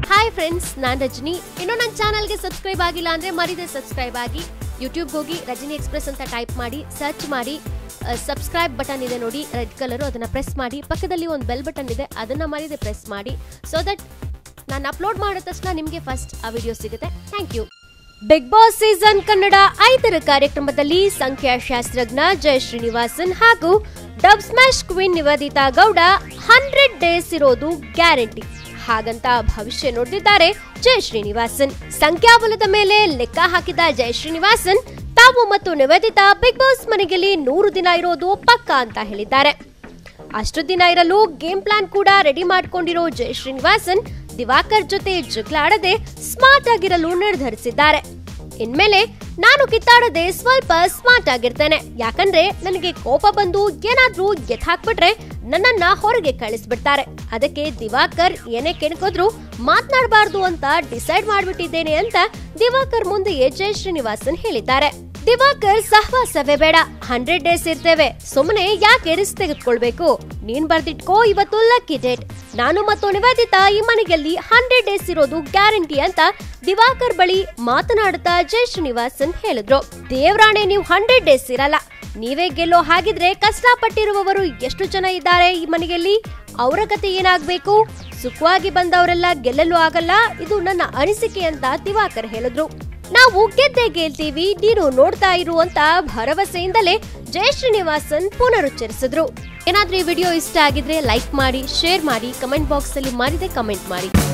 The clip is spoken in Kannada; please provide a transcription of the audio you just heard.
ಹಾಯ್ ಫ್ರೆಂಡ್ಸ್ ನಾನ್ ರಜನಿ ಇನ್ನೂ ನನ್ನ ಚಾನಲ್ಗೆ ಸಬ್ಸ್ಕ್ರೈಬ್ ಆಗಿಲ್ಲ ಅಂದ್ರೆ ಮರಿದೆ ಸಬ್ಸ್ಕ್ರೈಬ್ ಆಗಿ ಯೂಟ್ಯೂಬ್ಗೆ ಹೋಗಿ ರಜನಿ ಎಕ್ಸ್ಪ್ರೆಸ್ ಅಂತ ಟೈಪ್ ಮಾಡಿ ಸರ್ಚ್ ಮಾಡಿ ಸಬ್ಸ್ಕ್ರೈಬ್ ಬಟನ್ ಇದೆ ನೋಡಿ ರೆಡ್ ಕಲರು ಅದನ್ನ ಪ್ರೆಸ್ ಮಾಡಿ ಪಕ್ಕದಲ್ಲಿ ಒಂದು ಬೆಲ್ ಬಟನ್ ಇದೆ ಅದನ್ನ ಮರಿದೆ ಪ್ರೆಸ್ ಮಾಡಿ ಸೊ ದಟ್ ನಾನು ಅಪ್ಲೋಡ್ ಮಾಡಿದ ತಕ್ಷಣ ನಿಮಗೆ ಫಸ್ಟ್ ಆ ವಿಡಿಯೋ ಸಿಗುತ್ತೆ thank you Bigg Boss season Kannada ಐದರ ಕಾರ್ಯಕ್ರಮದಲ್ಲಿ ಸಂಖ್ಯಾಶಾಸ್ತ್ರಜ್ಞ ಜಯ ಶ್ರೀನಿವಾಸನ್ ಹಾಗೂ dubsmash queen Niveditha Gowda hundred days ಇರೋದು ಗ್ಯಾರಂಟಿ ಹಾಗಂತ ಭವಿಷ್ಯ ನುಡಿದಿದ್ದಾರೆ ಜಯ ಶ್ರೀನಿವಾಸನ್ ಸಂಖ್ಯಾಬಲದ ಮೇಲೆ ಲೆಕ್ಕ ಹಾಕಿದ ಜಯ ಶ್ರೀನಿವಾಸನ್ ತಾವು ಮತ್ತು ನಿವೇದಿತಾ ಬಿಗ್ ಬಾಸ್ ಮನೆಯಲ್ಲಿ ನೂರು ದಿನ ಇರೋದು ಪಕ್ಕಾ ಅಂತ ಹೇಳಿದ್ದಾರೆ ಅಷ್ಟು ದಿನ ಇರಲು ಗೇಮ್ ಪ್ಲಾನ್ ಕೂಡ ರೆಡಿ ಮಾಡ್ಕೊಂಡಿರೋ ಜಯ ಶ್ರೀನಿವಾಸನ್ ದಿವಾಕರ್ ಜೊತೆ ಜಗಳ ಆಡದೆ ಸ್ಮಾರ್ಟ್ ಆಗಿರಲು ನಿರ್ಧರಿಸಿದ್ದಾರೆ ಇನ್ಮೇಲೆ ನಾನು ಕಿತ್ತಾಡದೆ ಸ್ವಲ್ಪ ಸ್ಮಾರ್ಟ್ ಆಗಿರ್ತೇನೆ ಯಾಕಂದ್ರೆ ನನಗೆ ಕೋಪ ಬಂದು ಏನಾದ್ರೂ ಎತ್ ಹಾಕ್ಬಿಟ್ರೆ ನನ್ನನ್ನ ಹೊರಗೆ ಕಳಿಸ್ಬಿಡ್ತಾರೆ ಅದಕ್ಕೆ ದಿವಾಕರ್ ಏನೇ ಕೆಣಕಿದ್ರು ಮಾತನಾಡಬಾರ್ದು ಅಂತ ಡಿಸೈಡ್ ಮಾಡ್ಬಿಟ್ಟಿದ್ದೇನೆ ಅಂತ ದಿವಾಕರ್ ಮುಂದೆಯೇ ಜಯ ಶ್ರೀನಿವಾಸನ್ ಹೇಳಿದ್ದಾರೆ ದಿವಾಕರ್ ಸಹವಾಸವೇ ಬೇಡ ಹಂಡ್ರೆಡ್ ಡೇಸ್ ಇರ್ತೇವೆ ಸುಮ್ಮನೆ ಯಾಕೆ ರಿಸ್ಕ್ ತೆಗೆದುಕೊಳ್ಬೇಕು ನೀನ್ ಬರ್ದಿಟ್ಕೋ ಇವತ್ತು ಲಕ್ಕಿ ಡೇಟ್ ನಾನು ಮತ್ತು ನಿವೇದಿತಾ ಈ ಮನೆಯಲ್ಲಿ ಹಂಡ್ರೆಡ್ ಡೇಸ್ ಇರೋದು ಗ್ಯಾರಂಟಿ ಅಂತ ದಿವಾಕರ್ ಬಳಿ ಮಾತನಾಡುತ್ತಾ ಜಯ ಶ್ರೀನಿವಾಸನ್ ಹೇಳಿದ್ರು ದೇವ್ರಾಣೆ ನೀವು ಹಂಡ್ರೆಡ್ ಡೇಸ್ ಇರಲ್ಲ ನೀವೇ ಗೆಲ್ಲೋ ಹಾಗಿದ್ರೆ ಕಷ್ಟಪಟ್ಟಿರುವವರು ಎಷ್ಟು ಜನ ಇದ್ದಾರೆ ಈ ಮನೆಯಲ್ಲಿ ಅವರ ಕತೆ ಏನಾಗ್ಬೇಕು ಸುಖವಾಗಿ ಬಂದವರೆಲ್ಲ ಗೆಲ್ಲಲು ಆಗಲ್ಲ ಇದು ನನ್ನ ಅನಿಸಿಕೆ ಅಂತ ದಿವಾಕರ್ ಹೇಳಿದ್ರು ನಾವು ಗೆದ್ದೇ ಗೆಲ್ತೀವಿ ನೀನು ನೋಡ್ತಾ ಇರು ಅಂತ ಭರವಸೆಯಿಂದಲೇ ಜಯ ಶ್ರೀನಿವಾಸನ್ ಪುನರುಚ್ಚರಿಸಿದ್ರು ಏನಾದ್ರೂ ಈ ವಿಡಿಯೋ ಇಷ್ಟ ಆಗಿದ್ರೆ ಲೈಕ್ ಮಾಡಿ ಶೇರ್ ಮಾಡಿ ಕಮೆಂಟ್ ಬಾಕ್ಸ್ ಅಲ್ಲಿ ಮಾರಿದೆ ಕಮೆಂಟ್ ಮಾಡಿ